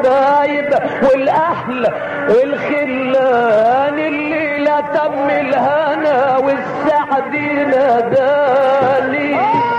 والحبايب والاهل والخلان الليله تم الهنا والسعد ناداني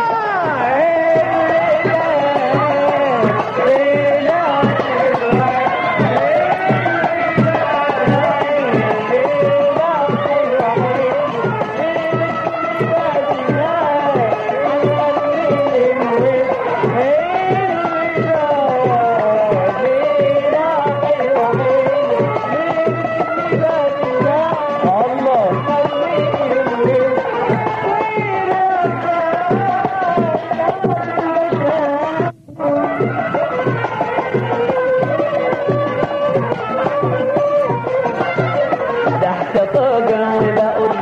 تحت طاقة وبقول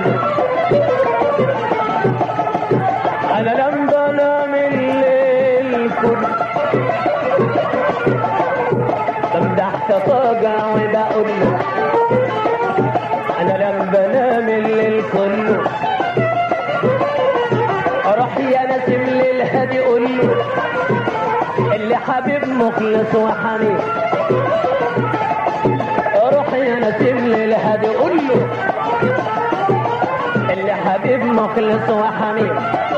انا لم بنام الليل كله تحت طاقة وبقول انا لم بنام الليل كله اروح يا نسيم للهادي قول له اللي حبيب مخلص وحنين روح يا نسيم للهادي قول له اللي حبيب مخلص وحنين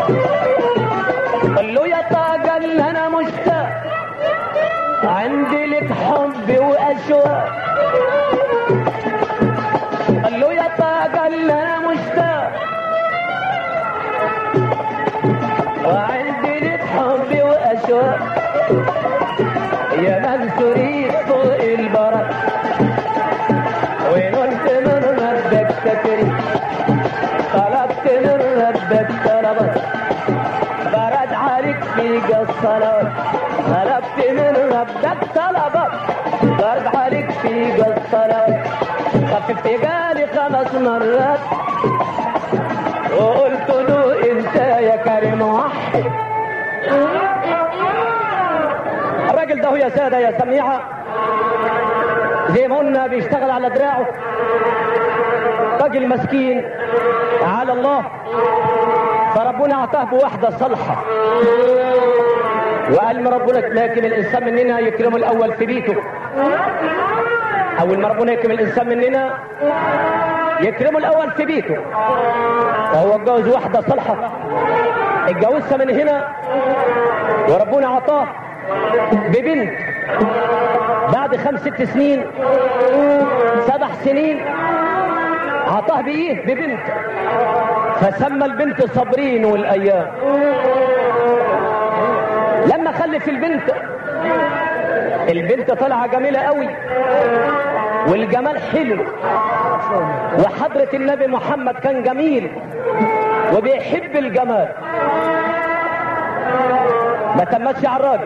قول له يا طاقة اللي انا مشتاق عندي لك حب واشواق قال له يا طاقة اللي انا مشتاق وعندي لك حب واشواق يا منصوري فوق البرد ونلت من ربك تكريم طلبت من ربك طلبات برد عليك في الصلوات طلبت من ربك طلبات برد عليك في الصلوات خففت جالي خمس مرات وقلت له انت يا كريم وحد الراجل ده هو يا ساده يا سميعه زي ما قلنا بيشتغل على دراعه راجل مسكين على الله فربنا اعطاه بواحده صالحه وقال ما ربنا لكن الانسان مننا يكرمه الاول في بيته اول ما ربنا يكرم الانسان مننا يكرمه الاول في بيته وهو اتجوز واحده صالحه اتجوزها من هنا وربنا اعطاه ببنت بعد خمس ست سنين سبع سنين عطاه بايه ببنت فسمى البنت صابرين والايام لما خلف البنت البنت طالعه جميله قوي والجمال حلو وحضرة النبي محمد كان جميل وبيحب الجمال ما تمتش على الراجل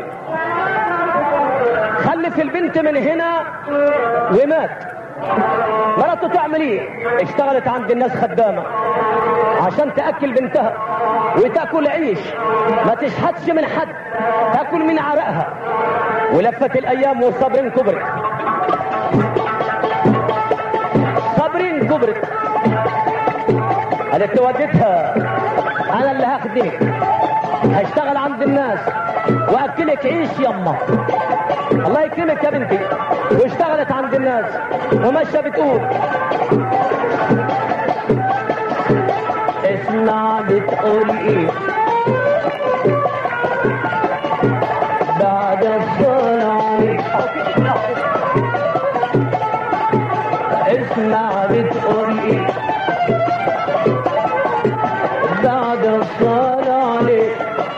خلف البنت من هنا ومات مراته تعمل ايه اشتغلت عند الناس خدامة عشان تأكل بنتها وتأكل عيش ما تشحتش من حد تأكل من عرقها ولفت الايام والصبرين كبرت صابرين كبرت قالت وديتها انا اللي هخدمك هشتغل عند الناس واكلك عيش يما الله يكرمك يا بنتي واشتغلت عند الناس وماشيه بتقول اسمع بتقول ايه بعد الصلاة اسمع بتقول ايه بعد الصلاة عليك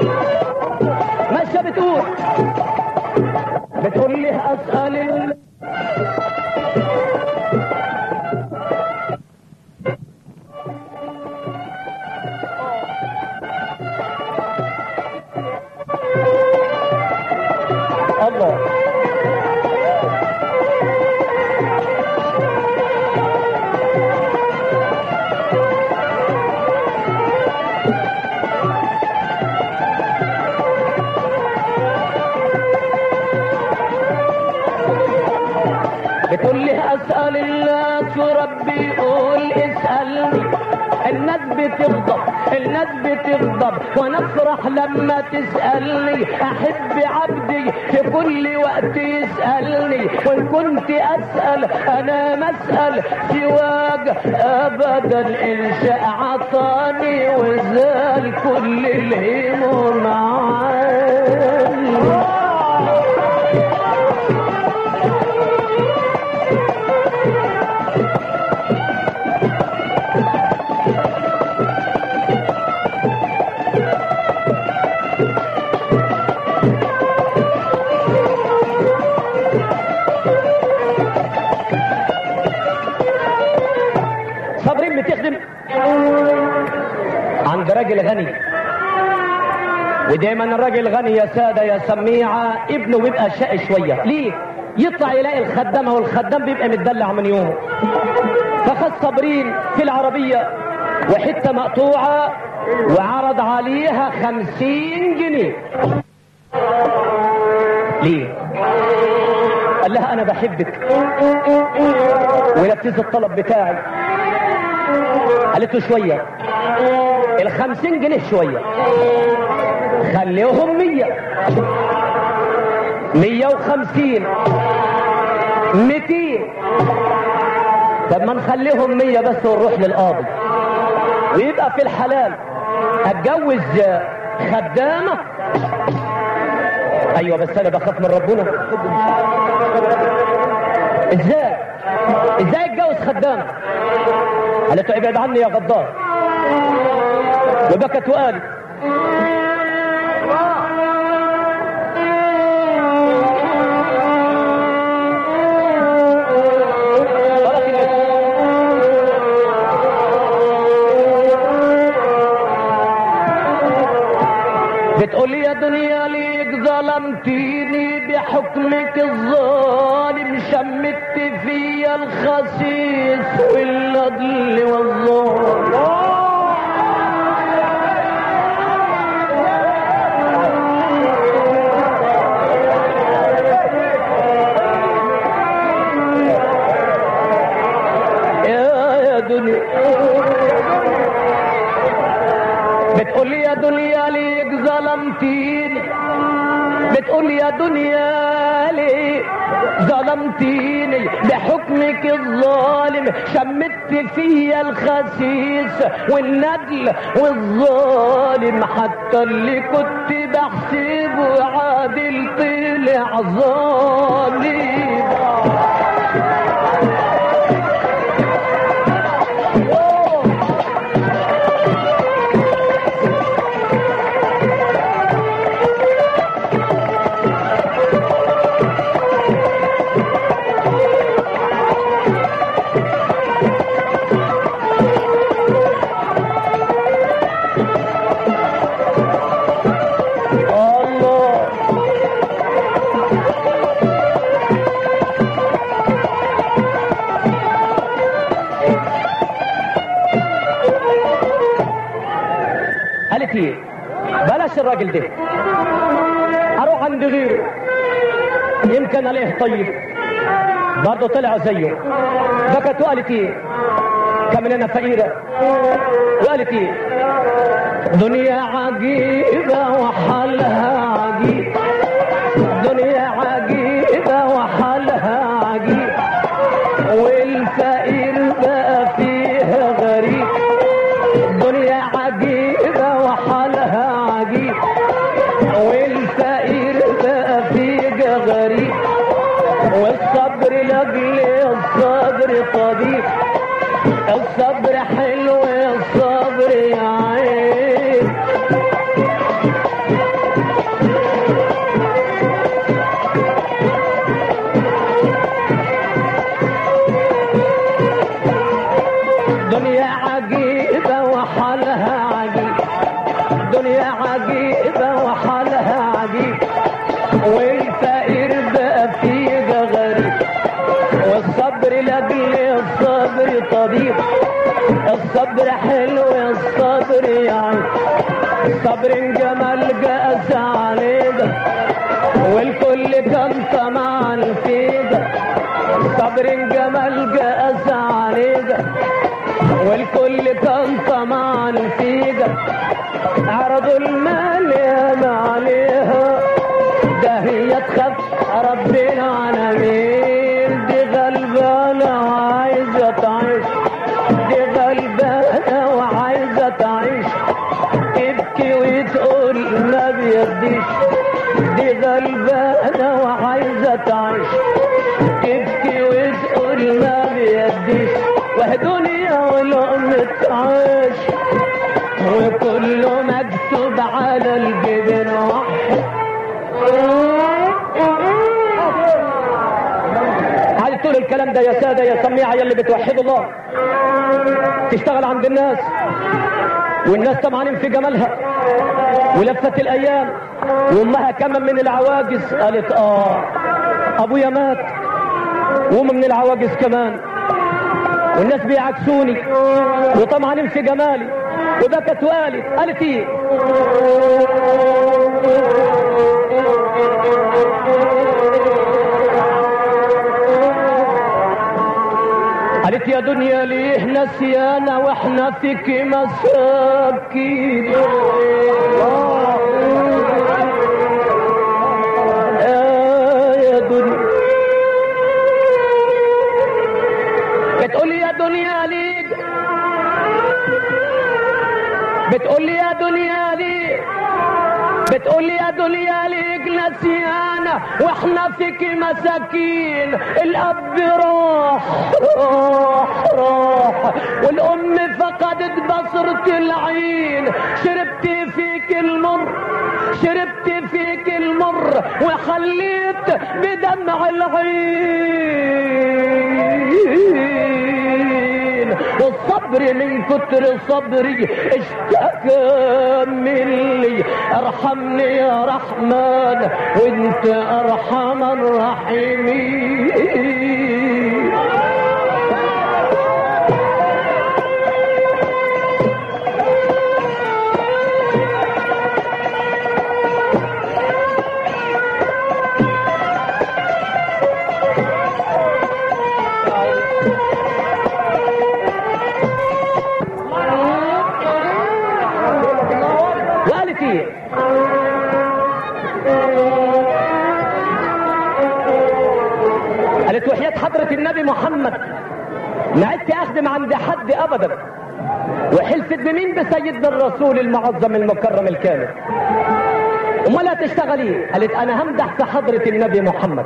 ماشية بتقول بتقول لي اسأل الله الله بتقول لي اسال الله ربي يقول اسالني الناس بتغضب الناس بتغضب وانا افرح لما تسألني احب عبدي في كل وقت يسألني وان كنت اسأل انا مسأل سواك ابدا الشاء عطاني وزال كل الهموم عني صابرين بتخدم عند راجل غني ودايما الراجل غني يا سادة يا سميعة ابنه بيبقى شقي شوية ليه؟ يطلع يلاقي الخدامة والخدام بيبقى متدلع من يومه فخد صابرين في العربية وحتة مقطوعة وعرض عليها خمسين جنيه ليه؟ قال لها انا بحبك ونفذ الطلب بتاعي قالت له شوية الخمسين جنيه شوية خليهم مية مية وخمسين ميتين طب ما نخليهم مية بس ونروح للقاضي ويبقى في الحلال اتجوز خدامة ايوه بس انا بخاف من ربنا ازاي ازاي اتجوز خدامة قالت له ابعد عني يا غدار وبكت وقالت بتقول يا دنيا ليك ظلمتيني بحكمك الظالم شمت فيا الخسيس والنضل والظلم يا يا دنيا بتقول يا دنيا ليك ظلمتيني بتقول يا دنيا ليك ظلمتيني بحكمك الظالم شمت فيا الخسيس والندل والظالم حتى اللي كنت بحسبه عادل طلع ظالم الله قالت ايه بلاش الراجل ده اروح عند غيره يمكن الاقيه طيب برضه طلع زيه بكت وقالت ايه كمان انا فقيره وقالت ايه دنيا عجيبه وحالها عجيب دنيا عجيبه وحالها عجيب والفقير بقى فيها غريب دنيا عجيبة وحالها عجيب والفقير بقى فيها غريب والصبر لاجل الصبر طبيب الصبر حلو الصبر يا عين دنيا عجيبة وحالها عجيب دنيا عجيبة وحالها عجيب والفقير بقى فيها غريب والصبر لاجل الصبر طبيب الصبر حلو الصبر يعني صبر جمال جاز عليك والكل كان طمعا فيك صبر جمال جاز عليك والكل والكل كان طمعا فيها عرضوا المال ياما عليها ده هي تخاف ربنا على مين دي غلبانة وعايزة تعيش دي غلبانة وعايزة تعيش تبكي وتقول ما بيديش دي غلبانة وعايزة تعيش تبكي وتقول ما بيديش وهي دنيا والأم تعيش وكله مكتوب على الجبين واحد عايز تقول الكلام ده يا ساده يا سميعه يا اللي بتوحدوا الله تشتغل عند الناس والناس طمعانين في جمالها ولفت الايام وامها كمان من العواجز قالت اه ابويا مات وام من العواجز كمان والناس بيعكسوني وطمعانين في جمالي وبكت وقالت قالت ايه قالت يا دنيا ليه نسيانا واحنا فيك مساكين آه يا دنيا بتقول يا دنيا ليه بتقول لي يا دنيا ليه بتقول لي يا دنيا ليك نسيانا واحنا فيك مساكين الاب راح راح راح والام فقدت بصرة العين شربت فيك المر شربت فيك المر وخليت بدمع العين والصبر من كتر صبري اشتكى مني ارحمني يا رحمن وانت ارحم الراحمين وقالت ايه قالت وحياة حضرة النبي محمد ما عدت اخدم عند حد ابدا وحلفت بمين بسيدنا الرسول المعظم المكرم الكامل امال هتشتغلي قالت انا همدح في حضرة النبي محمد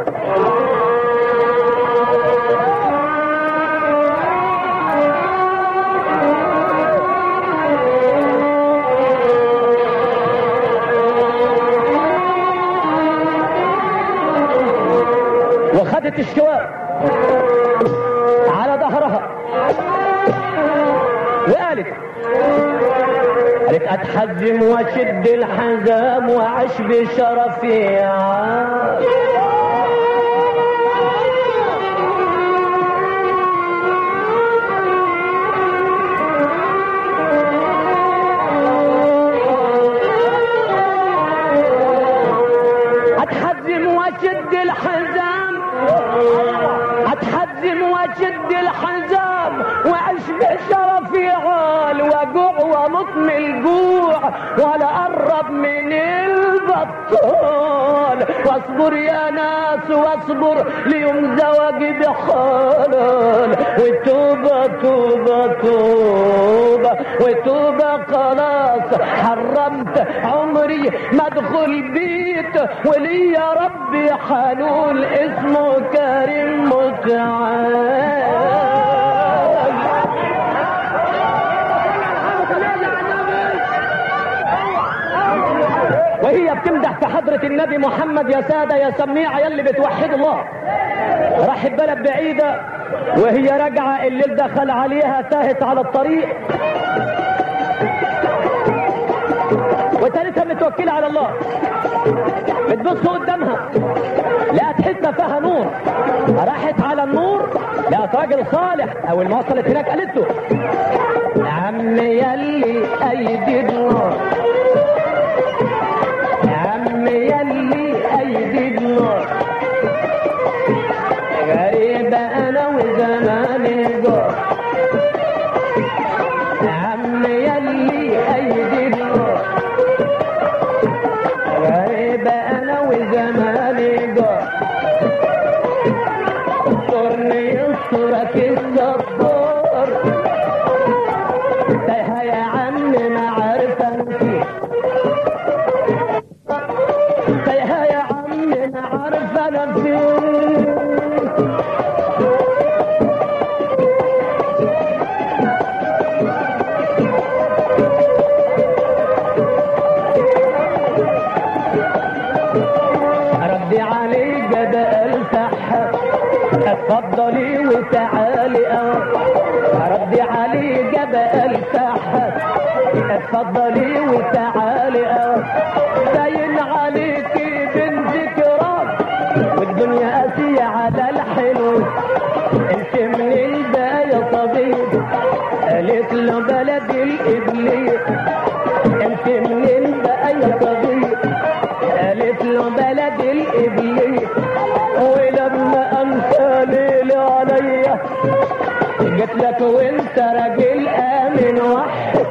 وخدت الشواء على ظهرها وقالت قالت اتحزم واشد الحزام واعيش بشرفي عاش. اتحزم واشد الحزام اتحزم واشد الحزام واعيش بشرفي عال واجوع واموت من الجوع ولا اقرب من البطال واصبر يا ناس واصبر ليوم زواجي بحلال وتوبة توبة توبة وتوبة خلاص حرمت عمري ما ادخل بيت ولي يا ربي حنون اسمه كريم متعال وهي بتمدح في حضرة النبي محمد يا سادة يا سميعة يا اللي بتوحد الله راحت بلد بعيدة وهي راجعة الليل دخل عليها تاهت على الطريق وتالتها متوكلة على الله بتبص قدامها لقت حته فيها نور راحت على النور لقت راجل صالح اول ما وصلت هناك قالت له يا عم يلي ايدي النار يا عم يلي ايدي النار غريبة انا وزماني جار وزماني جار استرني يسترك الستار تايهة يا عم ما عارفة نسيت تايهة يا عم ما عارفة نسيت ردي علي جد الفحة اتفضلي وتعالي ردي علي جد الفحة اتفضلي وتعالي باين عليكي بنت كرام والدنيا قاسية على الحلو انت من الباية طبيب قالت له بلدي الإبليس انت من الباية طبيب قالت له بلد الإبليس ولما أمسى ليل عليا جيت لك وانت راجل آمن وحد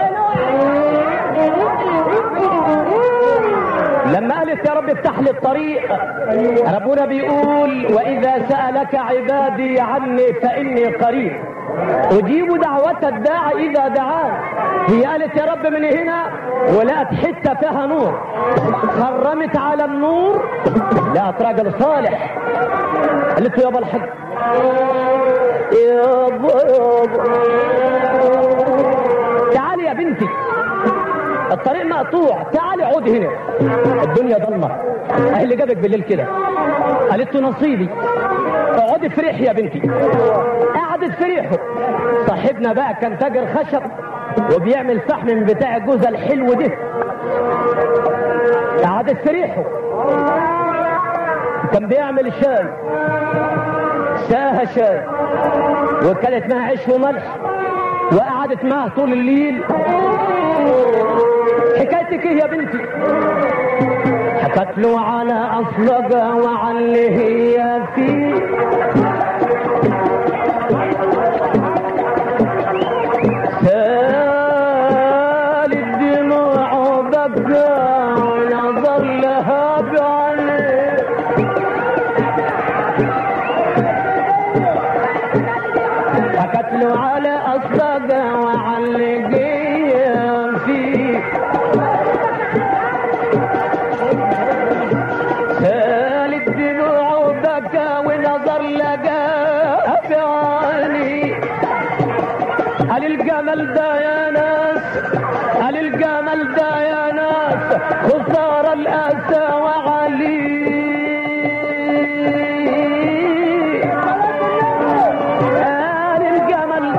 لما قالت يا رب افتح لي الطريق ربنا بيقول واذا سالك عبادي عني فاني قريب اجيب دعوة الداعي اذا دعان هي قالت يا رب من هنا ولقت حته فيها نور خرمت على النور لقت راجل صالح قالت له يابا الحاج يابا يابا تعالي يا بنتي الطريق مقطوع تعالي عودي هنا الدنيا ضلمه اهل اللي جابك بالليل كده قالت له نصيبي اقعدي في ريح يا بنتي قعدت في ريحه صاحبنا بقى كان تاجر خشب وبيعمل فحم من بتاع الجوزه الحلو ده قعدت في ريحه كان بيعمل شاي ساها شاي وكانت معاه عيش وملح وقعدت معاه طول الليل حكايتك ايه يا بنتي حكت له على اصلقها وعن اللي هي فيه سال الدموع وبكى ونظر لها بعينيه حكت له على اصدقها وعن اللي جيه فيه سال الدموع وبكى ونظر لقاها بعيني قال الجمل ده يا ناس قال الجمل ده يا ناس خسارة الأسى وعلي قال الجمل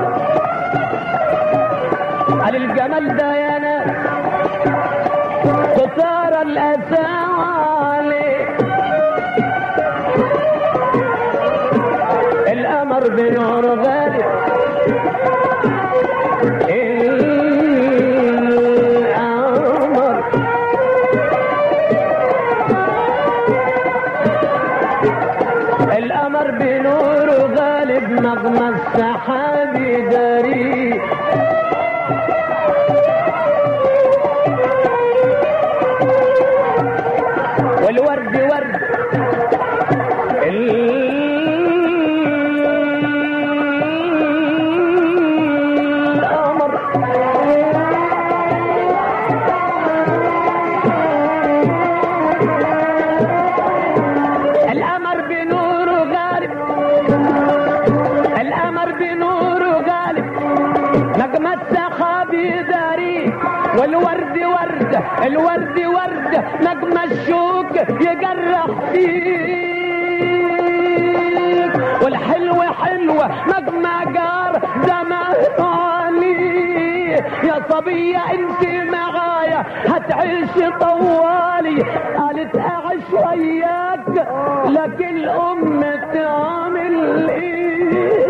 قال الجمل ده يا ناس خسارة الأسى وعلي القمر بنور غالب القمر القمر بنور غالب نغمة السحاب داري والورد ورد القمر القمر بنور غالب القمر بنور غالب نجمة سحابي داري والورد ورد الورد ورد نجمة الشوك يجرح فيك والحلو حلوة نجمة جار زمان علي يا صبية انت معايا هتعيش طوالي قالت اعيش وياك لكن الام تعمل ايه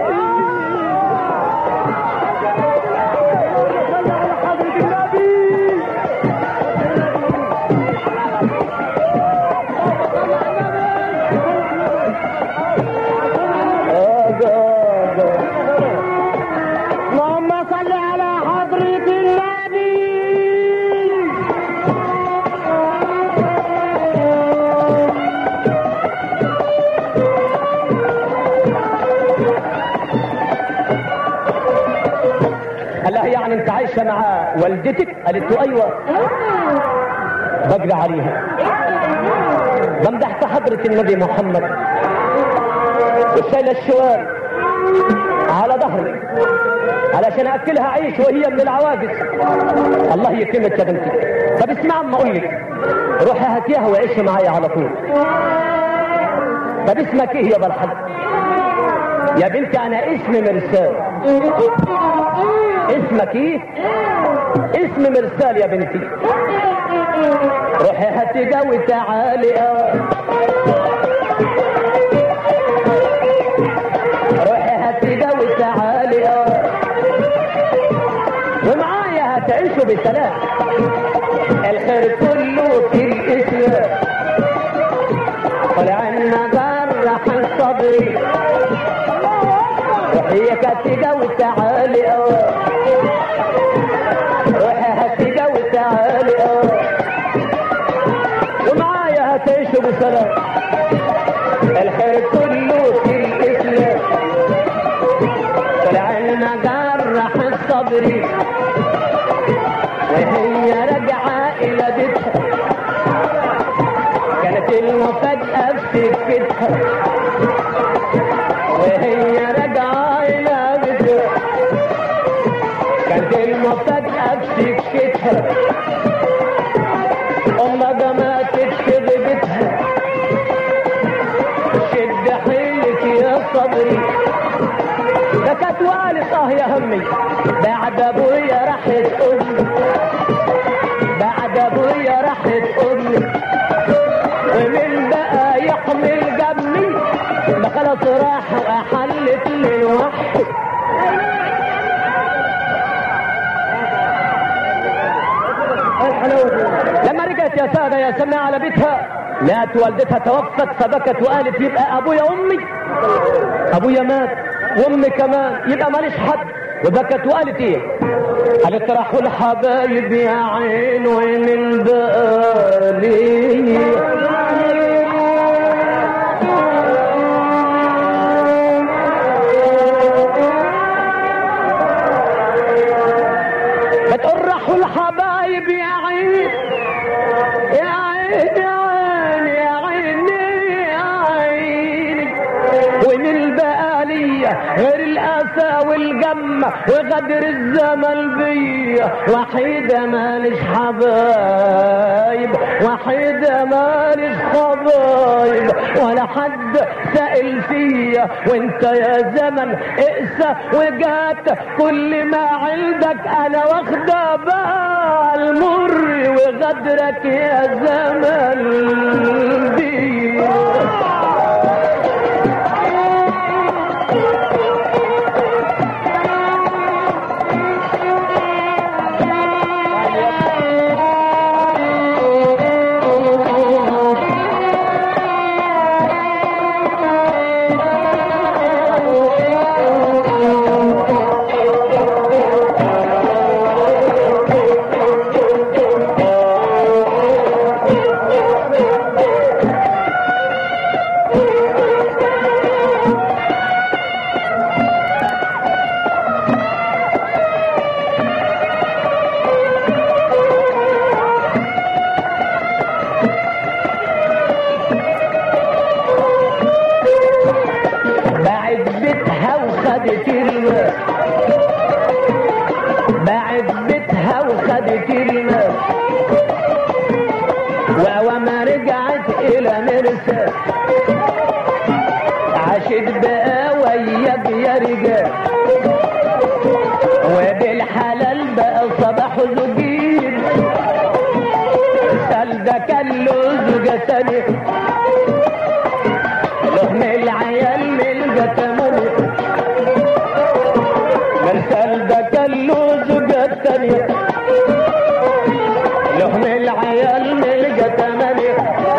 اللهم صل على حضرة النبي عايشه مع والدتك قالت له ايوه بجري عليها بمدح في حضره النبي محمد وشايله الشوال على ظهري علشان اكلها عيش وهي من العواجز الله يكرمك يا بنتي طب اسمع اما اقول لك روحي هاتيها وعيشي معايا على طول طب اسمك ايه يا بالحج يا بنتي انا اسمي مرسال اسمك ايه اسمي مرسال يا بنتي روحي هاتي جو تعالي اه روحي هاتي جو تعالي اه ومعايا هتعيشوا بسلام الخير كله في الاسلام طلع المجرح صدري روحي كاتجة وتعالي اه روحي هاتجة وتعالي اه ومعايا هتعيشوا بسلام الخير كله في الاسلام طلع المجرح صدري وهي راجعة إلى بيتها كانت المفاجأة في سكتها وهي راجعة إلى بيتها كانت المفاجأة في سكتها أمها ماتت في بيتها شد حيلك يا صبري بكت وقالت اه يا همي بعد ابويا راحت امي بعد ابويا راحت امي ومن بقى يحمل جنبي ما خلاص راح واحلت لي لوحدي لما رجعت يا سادة يا سماء على بيتها لقت والدتها توفت فبكت وقالت يبقى ابويا امي ابويا مات وامي كمان يبقى ماليش حد وبكت وقالت ايه قالت راحوا الحبايب يا عين وين البقالي بتقول راحوا الحبايب يا عين يا عين يا عين يا عيني يا عيني ومن البقالية غير الأسى والجمة وغدر الزمن بيا وحيدة مالش حبايب وحيدة مالش حبايب ولا حد سائل فيا وانت يا زمن اقسى وجات كل ما عندك انا واخدة بقى المر وغدرك يا زمن بيا باعت بيتها وخدت المال باعت بيتها وخدت المال وما رجعت الى مرسى عاشت بقى ويا يا رجال وبالحلال بقى صباح زوجين سال ده كان له زوجة تانية لهم العيال من جتمني مرسال ده كان له زوجة تانية لهم العيال من جتمني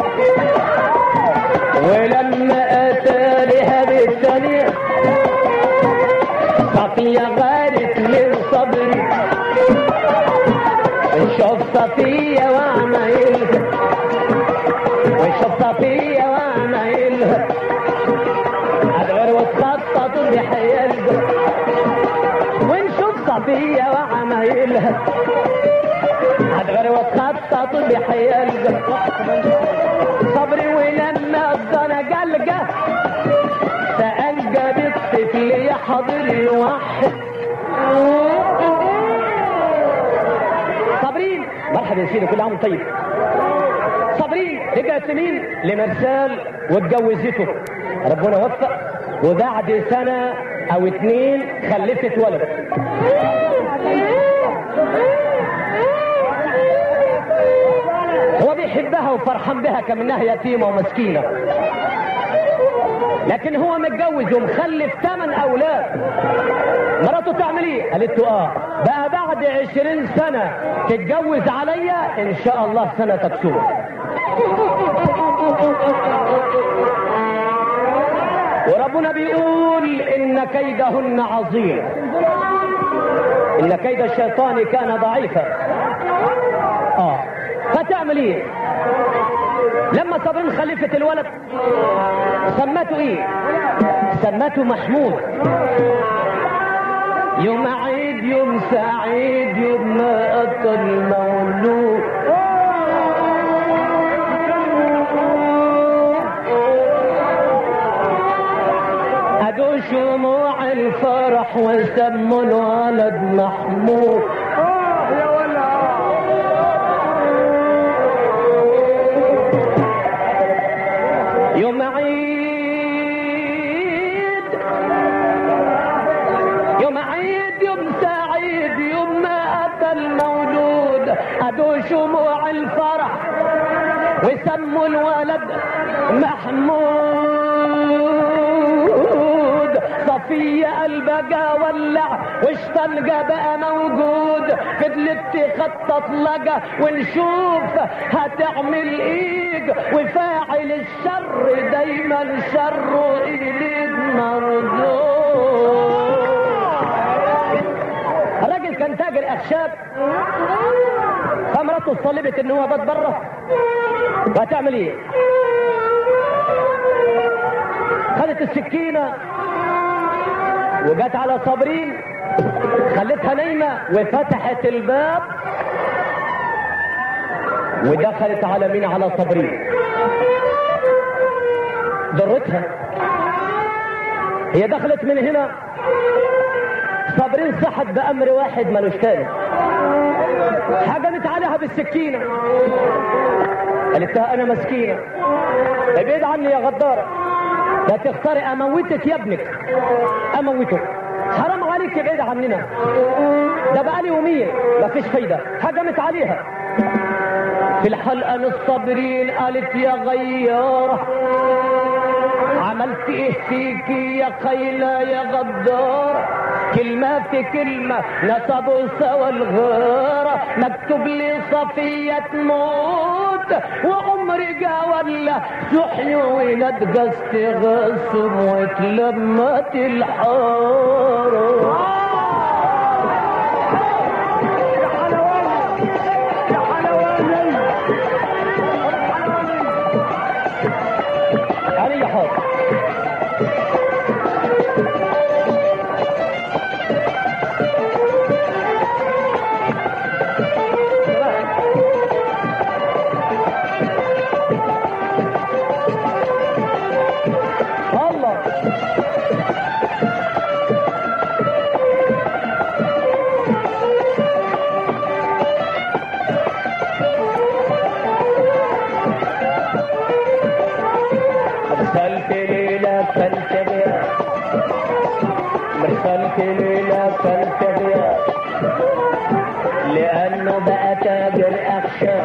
ولما اتى لها بالثانية صفية غارت من صبري شوف صفية وعمايلها وشوف صفية وعمايلها هتغير وتخطط بحيالها ونشوف صفية وعمايلها هتغير وتخطط بحيالها صبري ولما الضنا جلجة سألقى بالطفل يحضر الوحد صابرين مرحبا يا سيدي كل عام طيب صابرين رجعت لمين لمرسال واتجوزته ربنا وفق وبعد سنة او اتنين خلفت ولد هو بيحبها وفرحان بها كمنها يتيمة ومسكينة لكن هو متجوز ومخلف ثمان اولاد مراته تعمل ايه قالت له اه بقى بعد عشرين سنة تتجوز عليا ان شاء الله سنة تكسور وربنا بيقول ان كيدهن عظيم ان كيد الشيطان كان ضعيفا اه فتعمل ايه لما صابرين خليفة الولد سمته ايه سمته محمود يوم عيد يوم سعيد يوم ما اتى المولود ادوا شموع الفرح وسموا الولد محمود يوم عيد يوم عيد يوم سعيد يوم ما اتى المولود ادوا شموع الفرح وسموا الولد محمود صفية قلبها ولع واشتلقى بقى موجود فضلت تخطط لقى ونشوف هتعمل ايه وفاعل الشر دايما شره ايد مردود الراجل كان تاجر اخشاب فمراته طلبت ان هو بات بره وهتعمل ايه خدت السكينه وجت على صابرين خلتها نايمه وفتحت الباب ودخلت على مين على صابرين ضرتها هي دخلت من هنا صابرين صحت بامر واحد ملوش تاني هجمت عليها بالسكينه قالت لها انا مسكينه ابعد عني يا غداره لا تختاري اموتك يا ابنك اموته حرام عليك ابعد عننا ده بقالي يومين مفيش فايده هجمت عليها في الحلقه للصابرين قالت يا غياره عملت ايه فيكي يا خيلة يا غدار كلمة في كلمة نصبوا سوا الغارة مكتوب لي صفية تموت وعمري جا ولا سحي ونتقست غصم واتلمت الحارة علي حاضر الله مرسلت ليلة تنتبه مرسلت ليلة تنتبه لأنه بقى تاجر أخشى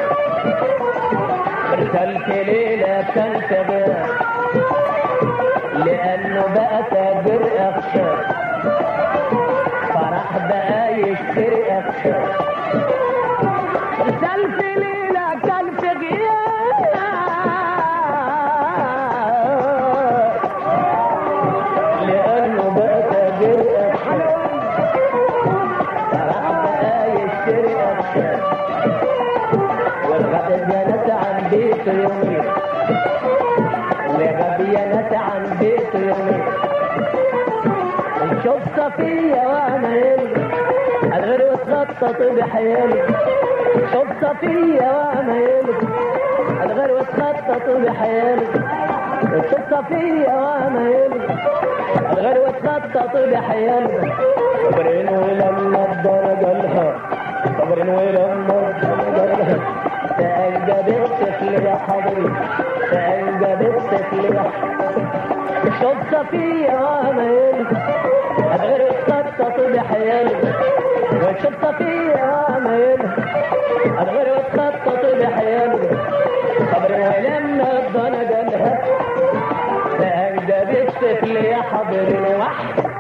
مرسلت ليلة تنتبه لأنه بقى تاجر أخشى فراح بقى يشتري أخشى مرسلت ليلة كان في غياب لأنه بقى تاجر أخشى فراح بقى يشتري أخشى والغد جنت عن بيته يومين وغبينت عن بيته يومين نشوف صفية وانا يلي الغير وتخطط بحيالك شوف صفية وعمايلك الغير وتخطط بحيالك شوف صفية وعمايلك الغير وتخطط بحيالك صبرين ولما الدرجة لها صبرين ولما الدرجة لها تأجب الطفل يا حبيبي تأجب الطفل يا شوف صفية وعمايلك الغير وتخطط بحيالك وشوف صفية وعمايلك الغير وتخطط بحيالك صبرين ولما الدرجة لها تأجب الطفل يا حبيبي وحد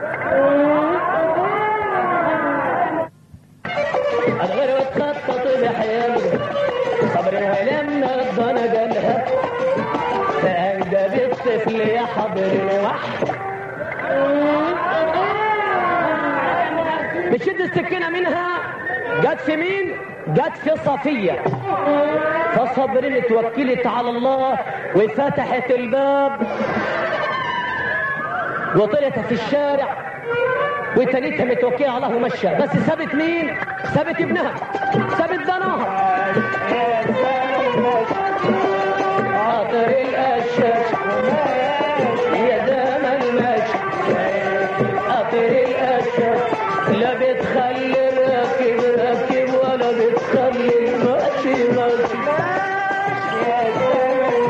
الغير وتخطط بحيالك صبرها لما الضنا جالها فأجدب الطفل يا حبر وحد بتشد السكينة منها جت في مين؟ جت في صفية فصبرين اتوكلت على الله وفتحت الباب وطلعت في الشارع وتنيتها متوكله على الله ومشى بس سابت مين؟ سابت ابنها سابت بناها عطر الأشاش يا زمن ماشي عطر الأشاش لا بتخلي الراكب راكب ولا بتخلي الماشي ماشي يا زمن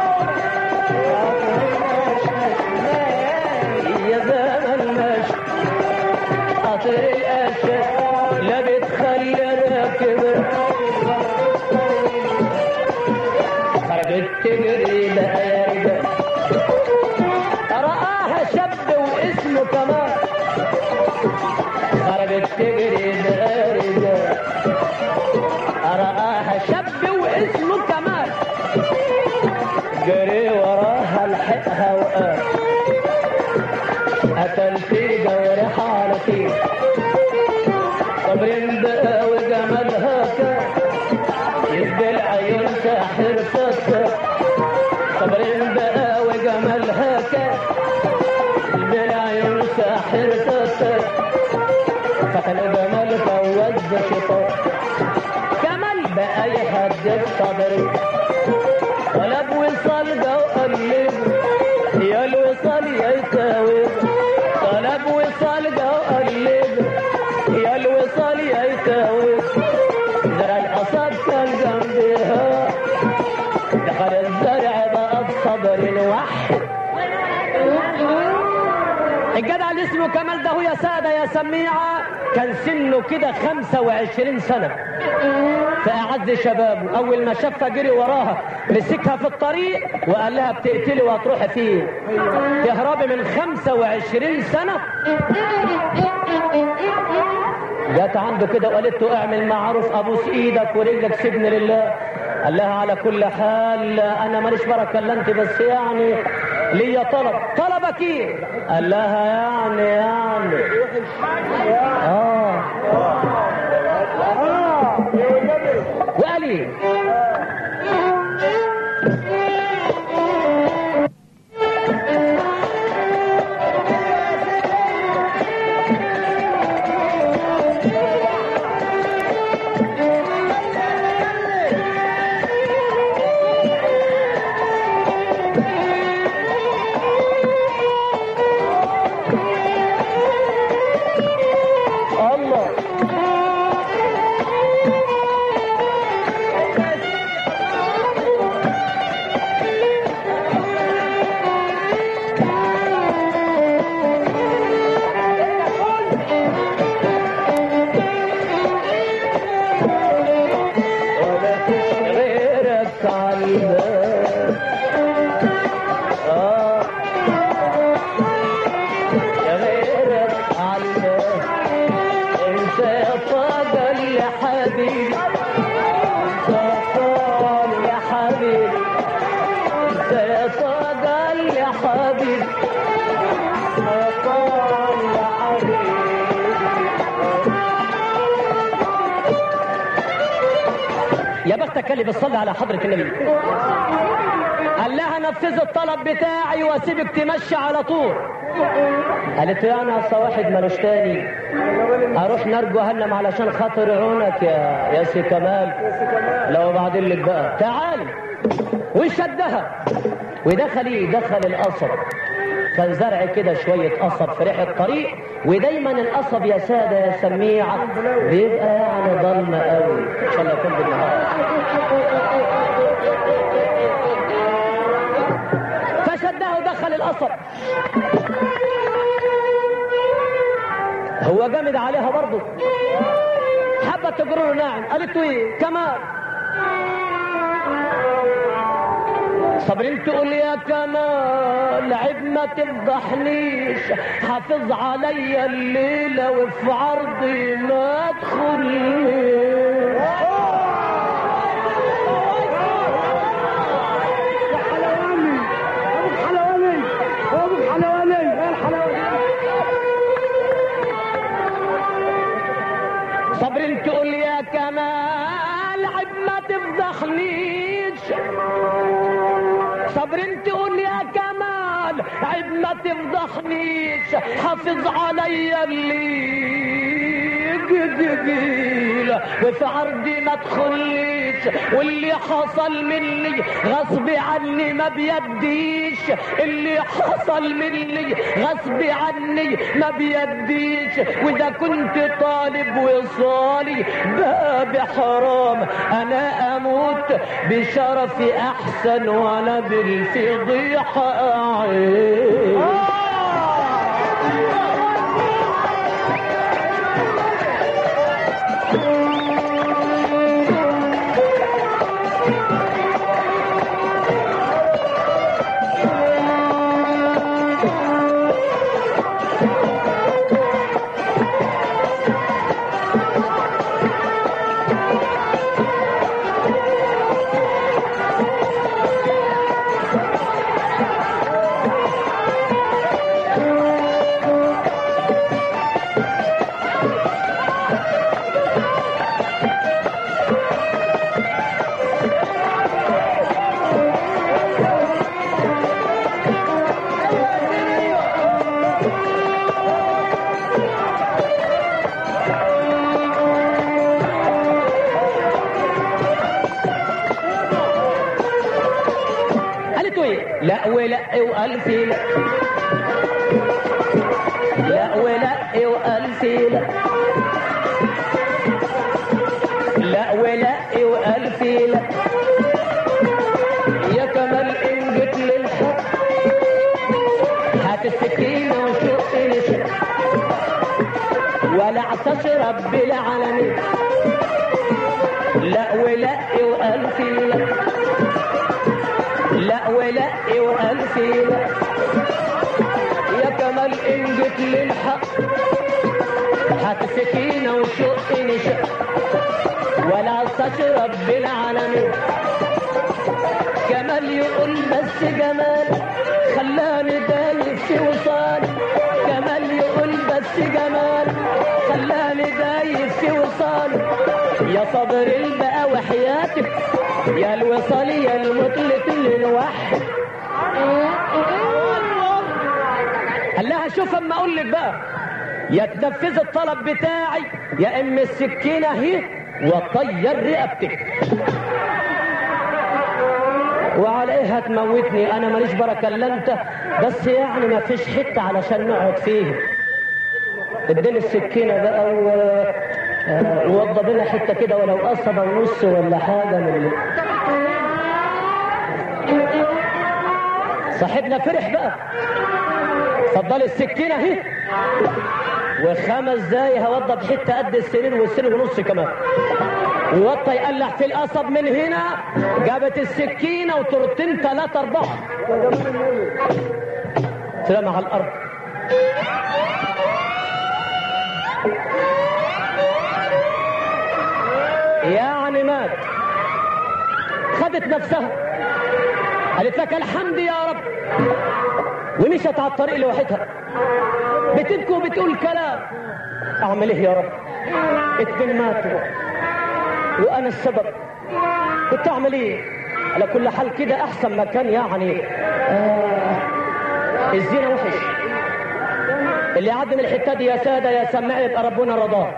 ماشي يا زمن ماشي عطر الأشاش لا بتخلي الراكب خرجت تجري بقى يا رجال رآها شاب واسمه كمال خرجت تجري بقى يا رجال رآها شاب واسمه كمال جري وراها لحقها وقال قتل في جوارحها على طول صبرين بقى وجمالها كان يسبي العيون ساحر ستر صبرين بقى وجمالها كان يسبي العيون ساحر ستر فتن جمال فوز شطار كمال بقى يهدد صدري طلب وصال ده وقلب يا الوصال يا يساوي طلب وصال ده وقلب يا الوصال يا يساوي زرع الحصاد كان جنبها دخل الزرع بقى بصبر واحد الجدع اللي اسمه كمال ده هو يا سادة يا سميعة كان سنه كده 25 سنة في أعز شبابه أول ما شافها جري وراها مسكها في الطريق وقال لها بتقتلي وهتروحي فين تهربي من 25 سنة جت عنده كده وقالت له اعمل معروف ابوس ايدك ورجلك سيبني لله قال لها على كل حال انا ماليش بركه الا انت بس يعني ليا طلب طلبك ايه قال لها يعني يعني اه وقال ايه الله ولا فيش غيرك عالباب آه يا غيرك عالباب انت يا فضل يا حبيبي انت يا فضل يا حبيبي انت يا فضل يا حبيبي يا فضل يا حبيبي يا بختك اللي بتصلي على حضرة النبي قال لها انفذ الطلب بتاعي واسيبك تمشي على طول قالت له انا اصل واحد مالوش تاني اروح نار جهنم علشان خاطر عونك يا يا سي كمال لو بعدين لك بقى تعالي وشدها ودخل دخل القصب كان زرع كده شوية قصب في ريح الطريق ودايما القصب يا سادة يا سميعة بيبقى يعني ضلمة قوي ان شاء الله يكون بالنهار فشدها ودخل القصب هو جامد عليها برضه حبت تجرر ناعم قالت له ايه كمان صبرين تقول يا كمال عيب ما تفضحنيش حافظ عليا الليلة وفي عرضي ما تدخلنيش حلواني ابوك حلواني ابوك حلواني يا الحلواني صبرين تقول يا كمال عيب ما تفضحنيش صبرين تقول يا كمال عيب ما تفضحنيش حافظ عليا اللي جديل وفي عرضي ما تخليش واللي حصل مني غصب عني ما بيديش اللي حصل مني غصب عني ما بيديش واذا كنت طالب وصالي باب حرام انا اموت بشرفي احسن وانا بالفضيحه اعيش قالت له ايه لا ولا والف لا لا ولا والف لا لا ولا والف لا يا كمال ان جيت للحق هات السكينه وشق لشق ولا اعطش رب العالمين لا ولا والف لا لا ولا والف لا يا كمال ان جيت للحق هات سكينة وشق نشق ولا تشرب بالعالمين كمال يقول بس جمال خلاني دايب في وصال كمال يقول بس جمال خلاني دايب في وصال يا صبر البقى وحياتك يا الوصال يا المطلق للوحد قال لها شوف اما اقول لك بقى يا تنفذ الطلب بتاعي يا ام السكينه اهي وطير رقبتك وعلى ايه هتموتني انا ماليش بركه الا انت بس يعني ما فيش حته علشان نقعد فيه اديني السكينه بقى و... آه، ووضب لنا حته كده ولو قصبه ونص ولا حاجه من اللي... صاحبنا فرح بقى فضل السكينه اهي وخمس دقايق هوضب حته قد السرير والسرير ونص كمان ووطى يقلع في القصب من هنا جابت السكينه وترتين ثلاثه اربعه ترمى على الارض يعني مات خدت نفسها قالت لك الحمد يا رب ومشت على الطريق لوحدها بتبكي وبتقول كلام اعمل ايه يا رب اتنين ماتوا وانا السبب كنت اعمل ايه على كل حال كده احسن مكان يعني آه الزنا وحش اللي يعدي من الحته دي يا ساده يا سماع يبقى ربنا رضاه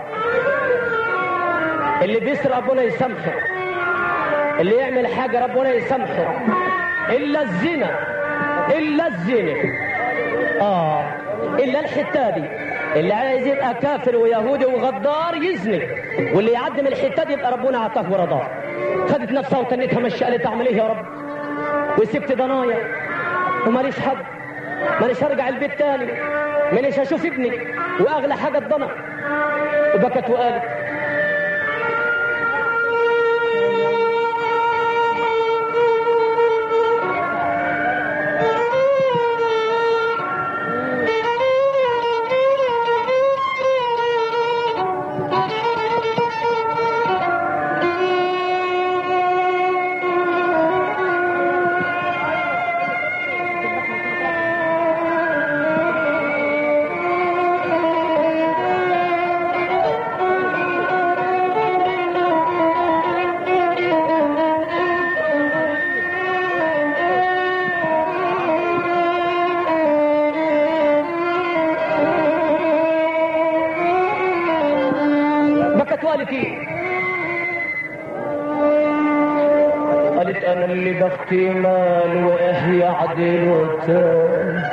اللي بيسرق ربنا يسامحه اللي يعمل حاجه ربنا يسامحه الا الزنا الا الزنا اه الا الحته دي اللي عايز يبقى كافر ويهودي وغدار يزني واللي يعدي من الحته دي يبقى ربنا عطاه ورضاه خدت نفسها وتنتها مشي قالت اعمل ايه يا رب وسبت ضنايا وماليش حد مانيش هرجع البيت تاني مانيش هشوف ابني واغلى حاجه الضنا وبكت وقالت بكت والدتي قالت انا اللي بختي مال واهي عدل وتام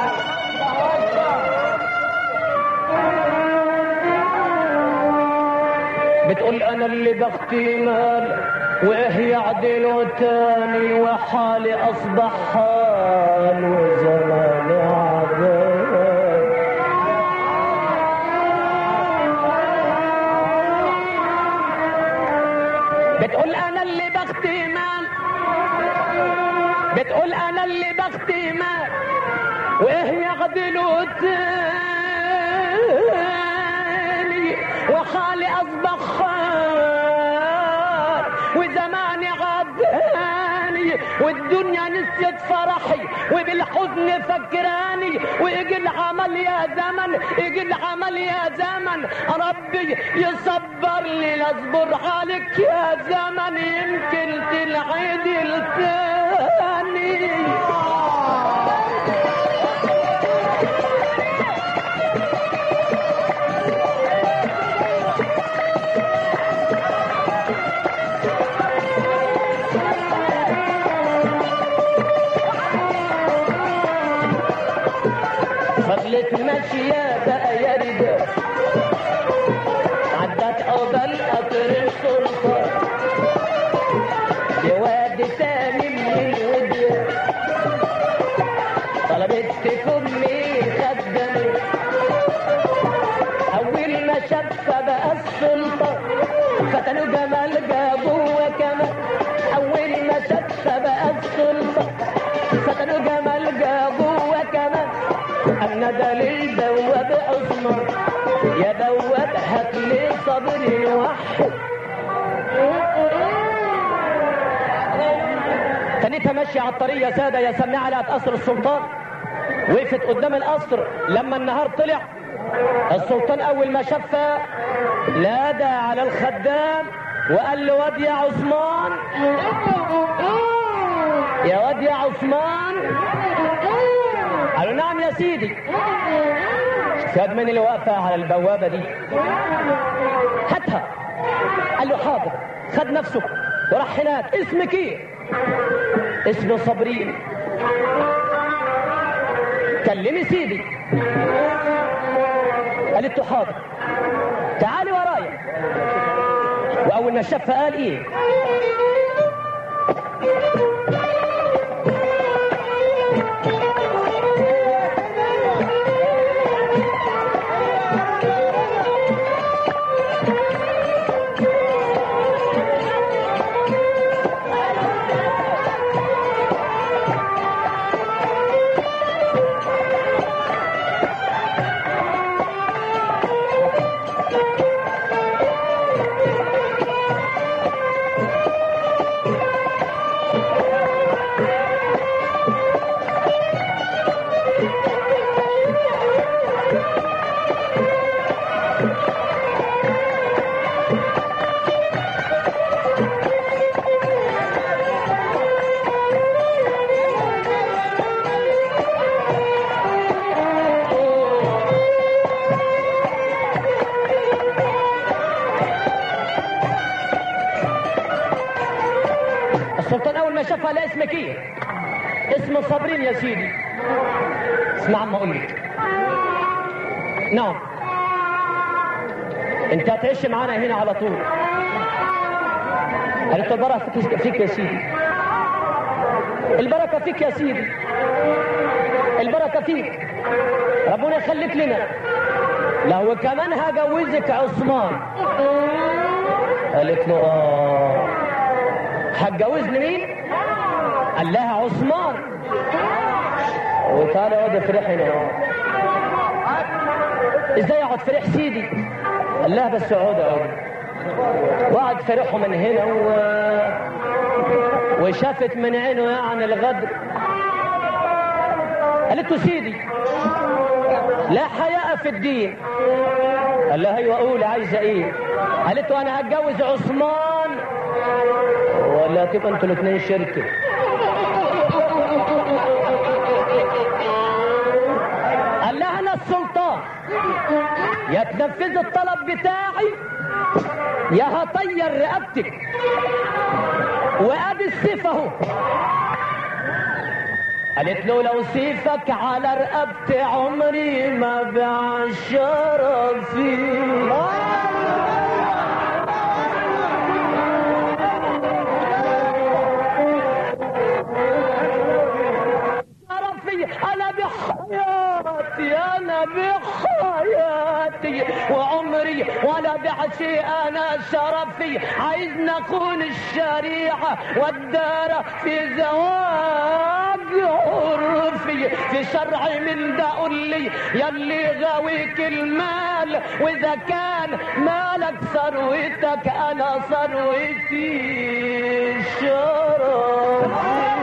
بتقول انا اللي بختي مال واهي عدل تاني وحالي اصبح حال وزماني عذاب بتقول انا اللي بختي مال بتقول انا اللي بختي مال وايه يعدلوا تاني وخالي اصبح خال وزماني عداني والدنيا نسيت فرحي وبالحزن فكراني ويجي العمل يا زمن يجي العمل يا زمن ربي يصبر لي اصبر عليك يا زمن يمكن تلعيد الثاني فضلت ماشية بقى يا رجال عدت قبل قطر السلطان بواد تاني من الوديان طلبت تكمي خدمي أول ما شاف بقى السلطان فتنوا جمال جابوه كمان أول ما شاف بقى السلطان فتنوا جمال جابوه كمان الندى للبواب عثمان يا بواب هات لي صبري وحد تانيتها ماشية على الطريق يا سادة يا سماعة لقت قصر السلطان وقفت قدام القصر لما النهار طلع السلطان أول ما شافها نادى على الخدام وقال له واد يا عثمان يا واد يا عثمان قالوا نعم يا سيدي سيد من اللي واقفة على البوابة دي هاتها قال له حاضر خد نفسه وراح هناك اسمك ايه اسمه صابرين كلمي سيدي قالت له حاضر تعالي ورايا واول ما شافها قال ايه اسمك ايه اسم صابرين يا سيدي اسمع ما اقول لك نعم انت هتعيش معانا هنا على طول قالت له البركه فيك, فيك يا سيدي البركه فيك يا سيدي البركه فيك ربنا يخليك لنا لا وكمان هجوزك عثمان قالت له اه هتجوزني مين قال لها عثمان وتعالى اقعد فرح هنا ازاي اقعد فرح سيدي قال لها بس اقعد اقعد وقعد فرحه من هنا و... وشافت من عينه يعني الغدر قالت له سيدي لا حياء في الدين قال لها ايوه قول عايزه ايه قالت له انا هتجوز عثمان ولا تبقى انتوا الاثنين شركه قال لها انا السلطان يا تنفذ الطلب بتاعي يا هطير رقبتك وادي السيف اهو قالت له لو سيفك على رقبتي عمري ما بيع شرفي شرفي انا بحياتي انا بحياتي وعمري ولا بعشي انا شرفي عايز نكون الشريعه والدار في زواج عرفي في شرعي من ده قول لي يلي غاويك المال واذا كان مالك ثروتك انا ثروتي شرف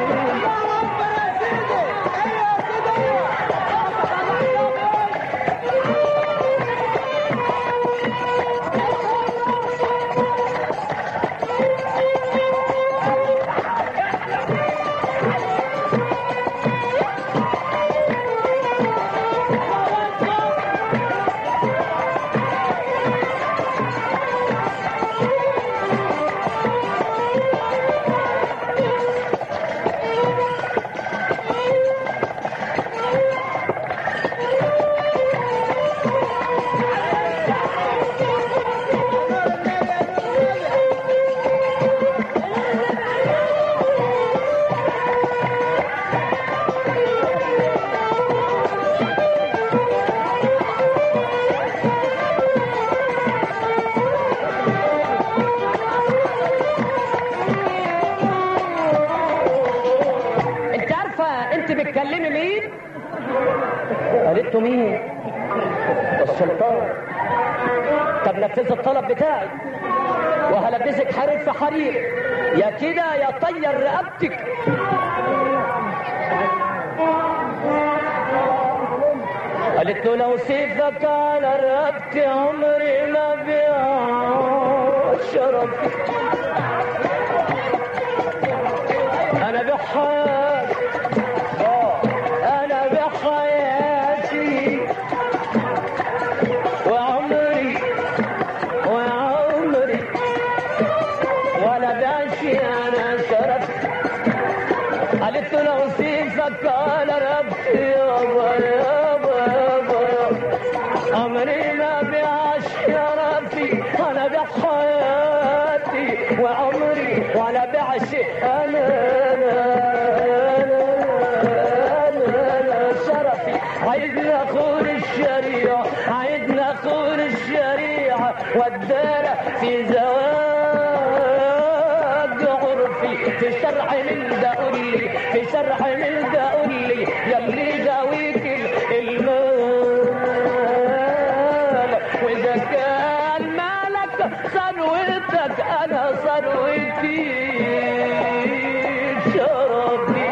انت عارفه انت بتكلمي مين قالت له مين السلطان طب نفذ الطلب بتاعي وهلبسك حرير في حرير يا كده يا طير رقبتك قالت له لو سيفك على رقبتي عمري ما بيع شرفي انا بحياتي انا بحياتي وعمري وعمري ولا داشي انا شرف قالت له لو سيفك على ربي يابا يابا يابا يابا عمري ما بيعش شرفي انا بحياتي وعمري ولا بعش انا انا انا انا انا شرفي عايزنا اخون الشريعه عايزنا اخون الشريعه والدار في زواج عرفي في شرع من ده قول لي في شرع من ده قول لي يلي داويك المال واذا كان مالك ثروتك انا ثروتي شرفي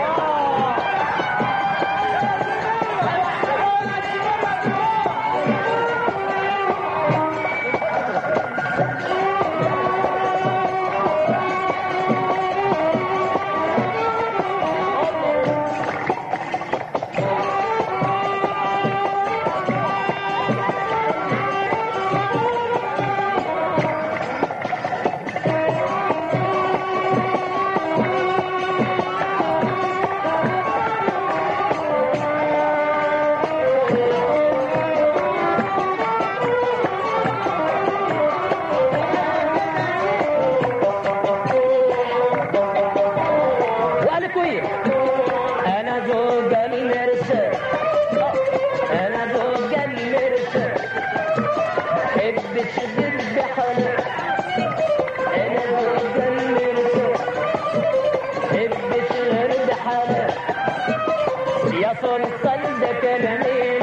المرسال انا زوج المرسال حب شدد بحلال انا زوج المرسال حب شهر بحلال يا سلطان ده كلامي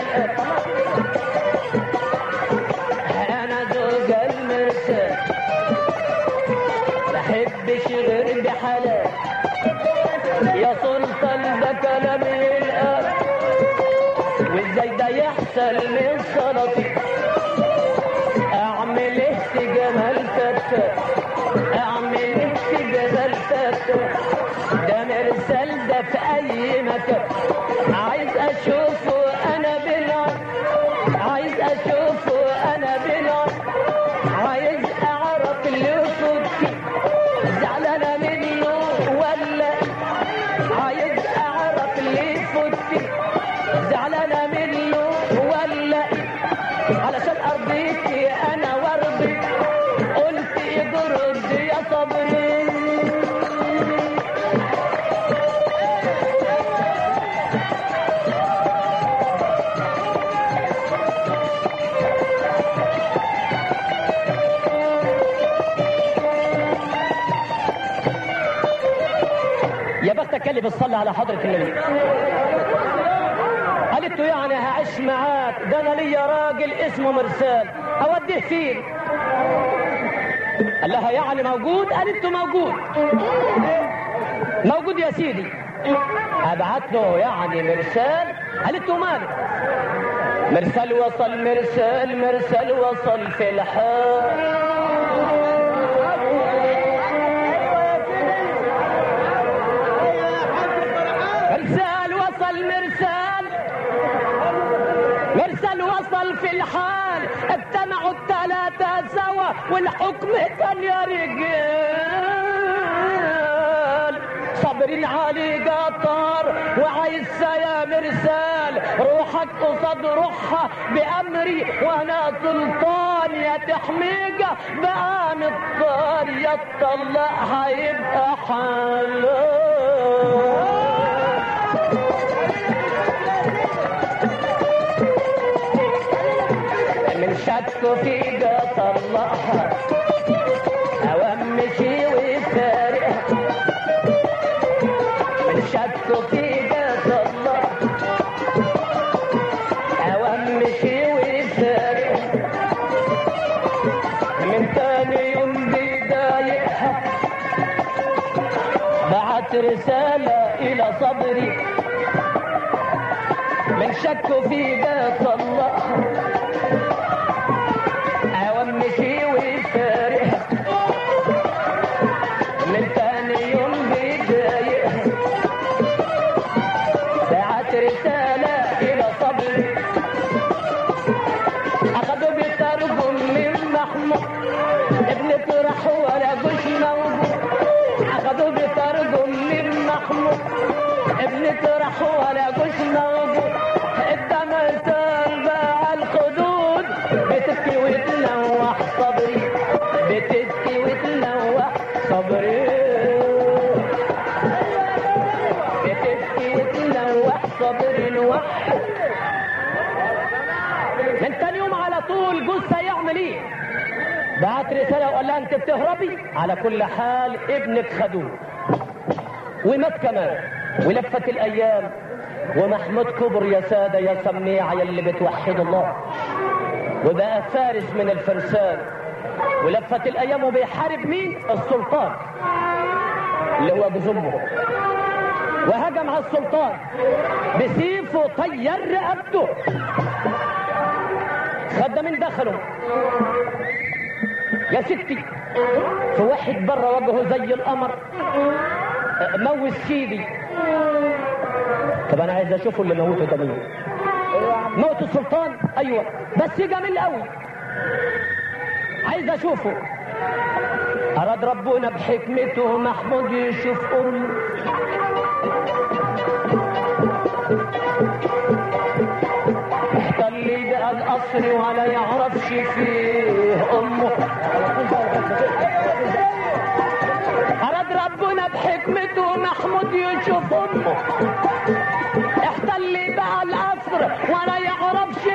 انا زوج المرسال بحبش غير بحلال يا سلطان ده كلامي الآن وازاي ده يحصل من صلاتي اعمل ايه في جمال فتاة اعمل ايه في جمال فتاة ده مرسال ده في اي مكان عايز اشوفه انا بالعين عايز اشوفه انا بالعين عايز اعرف اللي صوتي زعلانه منه ولا عايز اعرف اللي فوتي زعلانه منه ولا علشان ارضيكي انا وارضي قلت يجرد يا صبري يا بختك اللي بتصلي على حضرة النبي قالت له يعني هعيش معاك ده انا ليا راجل اسمه مرسال اوديه فين قال لها يعني موجود قالت له موجود موجود يا سيدي ابعت له يعني مرسال قالت له ماله مرسال وصل مرسال مرسال وصل في الحال مرسال وصل مرسال مرسال وصل في الحال اجتمعوا الثلاثة سوا والحكم كان يا رجال صابرين علي قطار وعيسى يا مرسال روحك قصاد روحها بأمري وانا سلطان يا تحميقة بقام الطار يا تطلع هيبقى حلال من شك فيك طلعها اومشي وفارقها من شك فيك طلعها اومشي وفارقها من تاني يوم بدايقها بعت رسالة إلى صبري من شك فيك طلعها اومشي وفارقها من تاني يوم بدايقها بعت رسالة إلى صبري أخذوا بترجم من محمود ابن طرح ولا جوش موجود أخذوا بترجم من محمود ابن طرح ولا جوش موجود التمثال بقى الخدود بتبكي وتنوح صبري بتبكي وتنوح صبري بتبكي وتنوح صبري الوحد من تاني يوم على طول جوزها يعمل ايه بعت رساله وقال لها انت بتهربي على كل حال ابنك خدوه ومات كمان ولفت الايام ومحمود كبر يا ساده يا سميع يا اللي بتوحد الله وبقى فارس من الفرسان ولفت الايام وبيحارب مين السلطان اللي هو جوز امه وهجم على السلطان بسيفه طير رقبته خد من دخله يا ستي في واحد بره وجهه زي القمر موت سيدي طب انا عايز اشوفه اللي موته ده مين موت السلطان ايوه بس جميل قوي عايز اشوفه اراد ربنا بحكمته محمود يشوف امه احتل بقى القصر ولا يعرفش فيه امه اراد ربنا بحكمته محمود يشوف امه احتل لي بقى القصر ولا يعرفش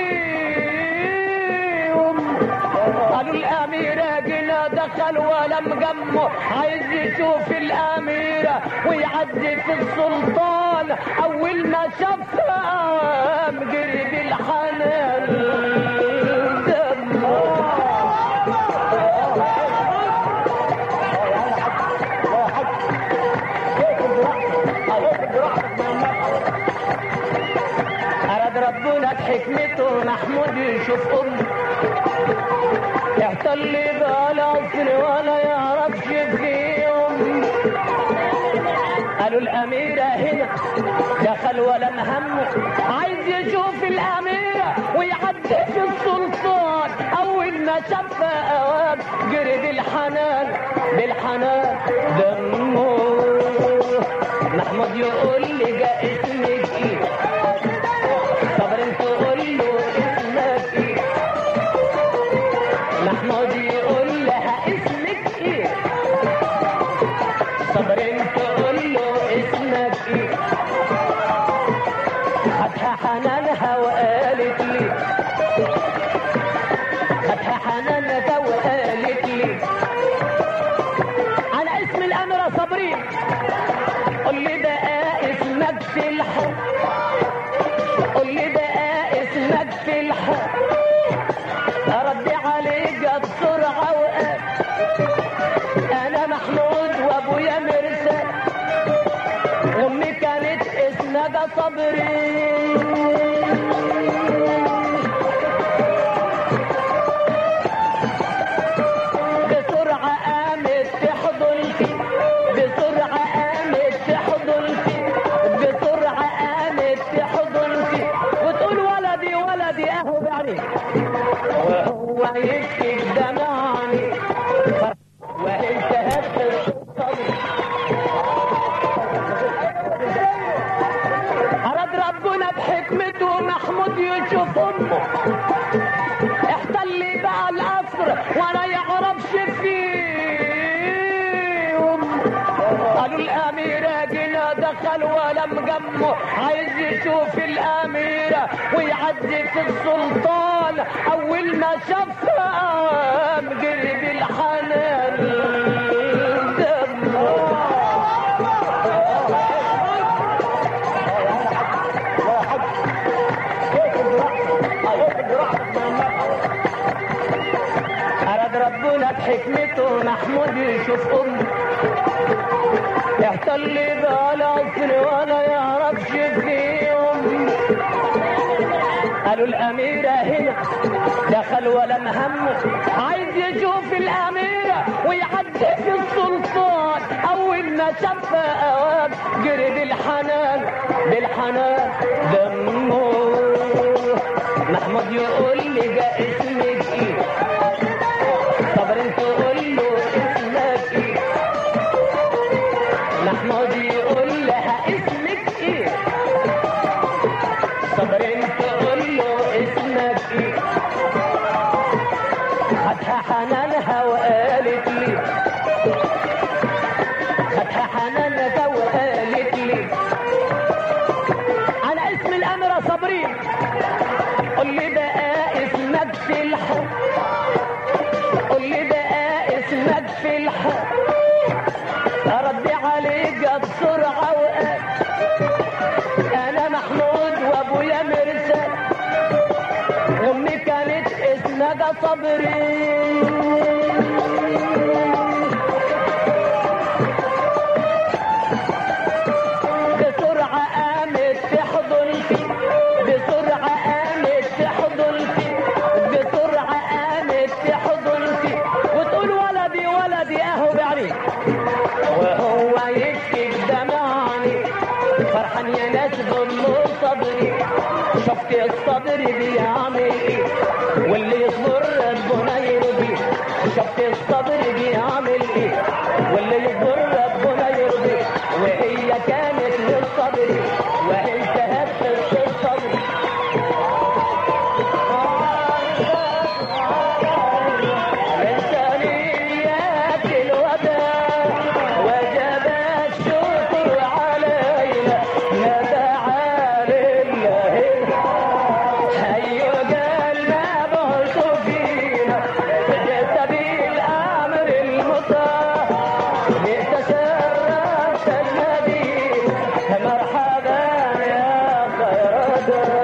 فيهم قالوا الأميرة جينا دخل ولا مجمه عايز يشوف الأميرة ويعدي في السلطان أول ما شافها جري بالحنان دمه أراد ربنا بحكمته محمود يشوف أمه يحتل بقى العصر ولا يعرفش فيهم قالوا الأميرة هنا دخل ولا مهمه عايز يشوف الأميرة ويعدي في السلطان أول ما شافها أواب جري بالحنان بالحنان دمه محمود يقول لي جاء اسمك ايه صبر انت قول له اسمك ايه محمود يقول لها اسمك ايه صبر انت قول له اسمك ايه خدها حنانها وقالت لي خدها حنانها وقالت لي على اسم الاميرة صابرين قول لي بقى اسمك في الحب قول لي بقى اسمك في الحب ردي عليك بسرعة وقال أنا محمود وأبويا مرسل وأمي كانت اسمها صبري بسرعة قامت تحضن فيه بسرعة قامت تحضن فيه بسرعة قامت تحضن فيه وتقول ولدي ولدي اهو بعيني وهو يبكي بدمعني وانت هتف الصبر أراد ربنا بحكمته محمود يشوف أمه احتل بقى القصر ولا يعرفش فيهم قالوا الأميرة جينا دخل ولا مجمه عايز يشوف الأميرة ويعدي في السلطان أول ما شافها جري بالحنان دمه أراد ربنا بحكمته محمود يشوف أمه يحتل بقى العصر ولا يعرفش فيهم قالوا الأميرة هنا دخل ولا مهمه عايز يشوف الأميرة ويعدي في السلطان أول ما شافها أواب جري بالحنان بالحنان دمه محمود يقول لي جاء اسمك ايه صبر انت قول له اسمك ايه محمود يقول لها اسمك ايه صبر انت قول له اسمك ايه خدها حنانها وقالت لي خدها حنانها وقالت لي على اسم الاميرة صابرين قول لي بقى اسمك في الحب قول لي بقى اسمك في الحب ردي عليك بسرعة وقال أنا محمود وأبويا مرسل وأمي كانت اسمها صبري بسرعة قامت تحضن فيه بسرعة قامت تحضن فيه بسرعة قامت تحضن فيه وتقول ولدي ولدي اهو بعيني وهو يبكي بدمعني فرحان يا ناس ضموا صبري شفت الصبر بيعمل ايه واللي يصبر ربنا يرضيه شفت الصبر بيعمل ايه واللي يصبر ربنا يرضيه وهي كانت للصبر وانتهت في الصبر من ثنيات الوداع وجب الشكر علينا ندعى يا